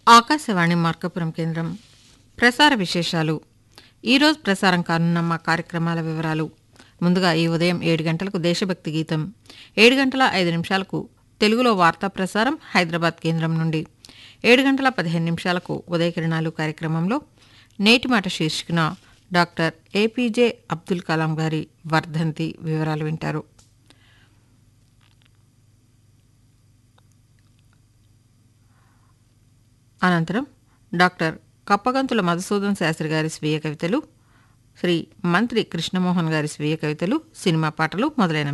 ఆకాశవాణి మార్కపురం కేంద్రం ప్రసార విశేషాలు ఈరోజు ప్రసారం కానున్న మా కార్యక్రమాల వివరాలు ముందుగా ఈ ఉదయం ఏడు గంటలకు దేశభక్తి గీతం ఏడు గంటల ఐదు నిమిషాలకు తెలుగులో వార్తా ప్రసారం హైదరాబాద్ కేంద్రం నుండి ఏడు గంటల పదిహేను నిమిషాలకు ఉదయకిరణాలు కార్యక్రమంలో నేటి మాట శీర్షికన డాక్టర్ ఏపీజే అబ్దుల్ కలాం గారి వర్ధంతి వివరాలు వింటారు అనంతరం డాక్టర్ కప్పగంతుల మధుసూదన్ శాస్త్రి గారి స్వీయ కవితలు శ్రీ మంత్రి కృష్ణమోహన్ గారి స్వీయ కవితలు సినిమా పాటలు మొదలైన